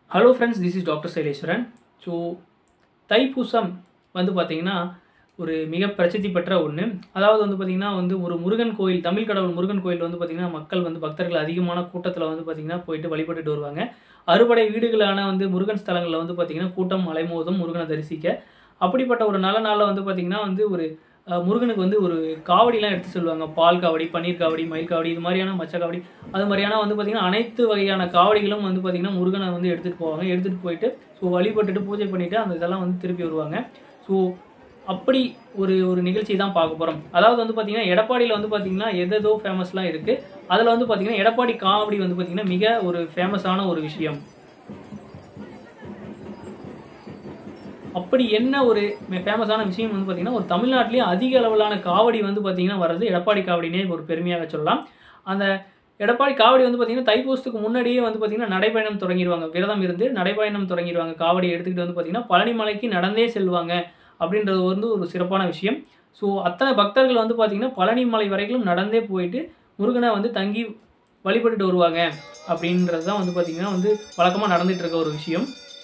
hello friends this is doctor Saileswaran so Thaipusam வந்து பார்த்திங்கன்னா ஒரு மிக பிரசித்தி பெற்ற ஒன்று அதாவது வந்து பார்த்திங்கன்னா வந்து ஒரு முருகன் கோயில் தமிழ் கடவுள் முருகன் கோயில் வந்து பார்த்திங்கன்னா மக்கள் வந்து பக்தர்கள் அதிகமான கூட்டத்தில் வந்து பார்த்திங்கன்னா போயிட்டு வழிபட்டுட்டு வருவாங்க அறுபடை வீடுகளான வந்து முருகன் ஸ்தலங்களில் வந்து பார்த்திங்கன்னா கூட்டம் அலைமோதும் முருகனை தரிசிக்க அப்படிப்பட்ட ஒரு நல்ல நாளில் வந்து பார்த்திங்கன்னா வந்து ஒரு அஹ், முருகனுக்கு வந்து ஒரு காவடிலாம் எடுத்து சொல்லுவாங்க பால் காவடி பன்னீர் காவடி மயில் காவடி இது மாதிரியான மச்ச காவடி அது மாதிரியான வந்து பார்த்திங்கன்னா அனைத்து வகையான காவடிகளும் வந்து பார்த்திங்கன்னா முருகனை வந்து எடுத்துகிட்டு போவாங்க எடுத்துகிட்டு போயிட்டு ஸோ வழிபட்டுட்டு பூஜை பண்ணிவிட்டு அந்த இதெல்லாம் வந்து திருப்பி வருவாங்க ஸோ அப்படி ஒரு ஒரு நிகழ்ச்சி தான் பார்க்க போகிறோம் அதாவது வந்து பார்த்திங்கன்னா எடப்பாடியில் வந்து பார்த்திங்கன்னா எதேதோ ஃபேமஸ்லாம் இருக்குது அதில் வந்து பார்த்திங்கன்னா எடப்பாடி காவடி வந்து பார்த்திங்கன்னா மிக ஒரு ஃபேமஸான ஒரு விஷயம் அப்படி என்ன ஒரு ஃபேமஸான விஷயம் வந்து பார்த்திங்கன்னா ஒரு தமிழ்நாட்டிலேயே அதிக அளவிலான காவடி வந்து பார்த்திங்கன்னா வர்றது எடப்பாடி காவடினே ஒரு பெருமையாக சொல்லலாம் அந்த எடப்பாடி காவடி வந்து பார்த்திங்கன்னா தைப்பூசத்துக்கு முன்னாடியே வந்து பார்த்திங்கன்னா நடைப்பயணம் தொடங்கிடுவாங்க விரதம் இருந்து நடைப்பயணம் தொடங்கிடுவாங்க காவடி எடுத்துக்கிட்டு வந்து பார்த்திங்கன்னா பழனி மலைக்கு நடந்தே செல்வாங்க அப்படின்றது வந்து ஒரு சிறப்பான விஷயம் ஸோ அத்தனை பக்தர்கள் வந்து பார்த்திங்கன்னா பழனி மலை வரைக்கும் நடந்தே போயிட்டு முருகனை வந்து தங்கி வழிபட்டுட்டு வருவாங்க அப்படின்றது தான் வந்து பார்த்திங்கன்னா வந்து வழக்கமாக நடந்துகிட்டு இருக்க ஒரு விஷயம்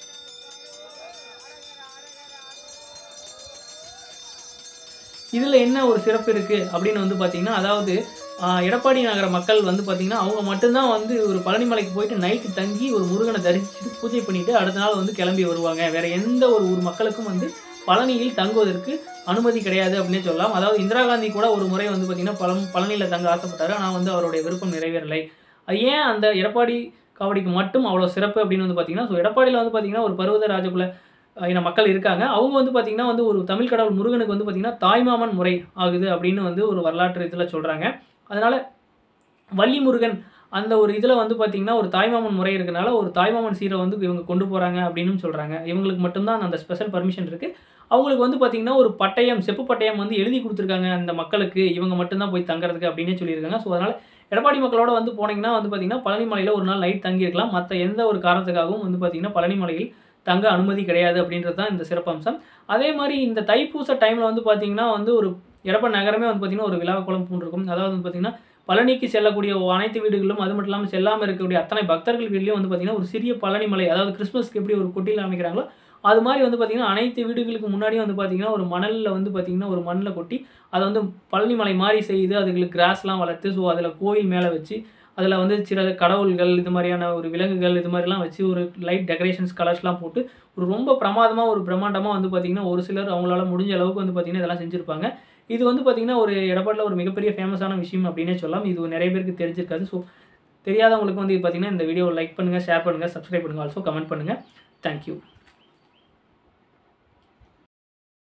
இதில் என்ன ஒரு சிறப்பு இருக்குது அப்படின்னு வந்து பார்த்தீங்கன்னா அதாவது ஆஹ், எடப்பாடி நகர மக்கள் வந்து பார்த்தீங்கன்னா அவங்க மட்டும்தான் வந்து ஒரு பழனிமலைக்கு போயிட்டு நைட்டு தங்கி ஒரு முருகனை தரிசிச்சுட்டு பூஜை பண்ணிட்டு அடுத்த நாள் வந்து கிளம்பி வருவாங்க வேற எந்த ஒரு ஊர் மக்களுக்கும் வந்து பழனியில் தங்குவதற்கு அனுமதி கிடையாது அப்படின்னே சொல்லலாம் அதாவது இந்திரா காந்தி கூட ஒரு முறை வந்து பார்த்தீங்கன்னா பழம் பழனியில் தங்க ஆசைப்பட்டாரு ஆனால் வந்து அவருடைய விருப்பம் நிறைவேறலை அது ஏன் அந்த எடப்பாடி காவடிக்கு மட்டும் அவ்வளோ சிறப்பு அப்படின்னு வந்து பார்த்தீங்கன்னா ஸோ எடப்பாடியில் வந்து பார்த்தீங்கன்னா ஒரு பருவத ராஜகுல அஹ் இன மக்கள் இருக்காங்க அவங்க வந்து பார்த்திங்கன்னா வந்து ஒரு தமிழ் கடவுள் முருகனுக்கு வந்து பார்த்திங்கன்னா தாய்மாமன் முறை ஆகுது அப்படின்னு வந்து ஒரு வரலாற்று இதில் சொல்கிறாங்க அதனால் வள்ளி முருகன் அந்த ஒரு இதில் வந்து பார்த்திங்கன்னா ஒரு தாய்மாமன் முறை இருக்கனால ஒரு தாய்மாமன் சீரை வந்து இவங்க கொண்டு போகிறாங்க அப்படின்னு சொல்கிறாங்க இவங்களுக்கு மட்டும்தான் அந்த ஸ்பெஷல் பர்மிஷன் இருக்குது அவங்களுக்கு வந்து பார்த்திங்கன்னா ஒரு பட்டயம் செப்பு பட்டயம் வந்து எழுதி கொடுத்துருக்காங்க அந்த மக்களுக்கு இவங்க மட்டும்தான் போய் தங்குறதுக்கு அப்படின்னே சொல்லியிருக்காங்க ஸோ அதனால் எடப்பாடி மக்களோட வந்து போனீங்கன்னா வந்து பார்த்திங்கன்னா பழனி மலையில் ஒரு நாள் நைட் தங்கியிருக்கலாம் மற்ற எந்த ஒரு காரணத்துக்காகவும் வந்து பார்த்திங்கன்னா பழனி மலையில் தங்க அனுமதி கிடையாது அப்படின்றது தான் இந்த சிறப்பம்சம் அதே மாதிரி இந்த தைப்பூச டைமில் வந்து பார்த்திங்கன்னா வந்து ஒரு எடப்பாடி நகரமே வந்து பார்த்திங்கன்னா ஒரு விழா குளம் பூண்டிருக்கும் அதாவது வந்து பார்த்திங்கன்னா பழனிக்கு செல்லக்கூடிய அனைத்து வீடுகளும் அது மட்டும் இல்லாமல் செல்லாமல் இருக்கக்கூடிய அத்தனை பக்தர்கள் வீட்லேயும் வந்து பார்த்திங்கன்னா ஒரு சிறிய பழனி மலை அதாவது கிறிஸ்மஸ்க்கு எப்படி ஒரு கொட்டியில் அமைக்கிறாங்களோ அது மாதிரி வந்து பார்த்திங்கன்னா அனைத்து வீடுகளுக்கு முன்னாடியும் வந்து பார்த்திங்கன்னா ஒரு மணலில் வந்து பார்த்திங்கன்னா ஒரு மண்ணில் கொட்டி அதை வந்து பழனி மலை மாதிரி செய்து அதுகளுக்கு கிராஸ்லாம் வளர்த்து ஸோ அதில் கோயில் மேலே வச்சு அதில் வந்து சில கடவுள்கள் இது மாதிரியான ஒரு விலங்குகள் இது மாதிரிலாம் வச்சு ஒரு லைட் டெக்கரேஷன்ஸ் கலர்ஸ்லாம் போட்டு ஒரு ரொம்ப பிரமாதமாக ஒரு பிரம்மாண்டமாக வந்து பார்த்திங்கன்னா ஒரு சிலர் அவங்களால முடிஞ்ச அளவுக்கு வந்து பார்த்திங்கன்னா இதெல்லாம் செஞ்சுருப்பாங்க இது வந்து பார்த்திங்கன்னா ஒரு எடப்பாடியில் ஒரு மிகப்பெரிய ஃபேமஸான விஷயம் அப்படின்னே சொல்லலாம் இது நிறைய பேருக்கு தெரிஞ்சிருக்காது ஸோ தெரியாதவங்களுக்கு வந்து பார்த்திங்கன்னா இந்த வீடியோ லைக் பண்ணுங்கள் ஷேர் பண்ணுங்கள் சப்ஸ்கிரைப் பண்ணுங்கள் ஆல்சோ கமெண்ட் பண்ணுங்கள் தேங்க்யூ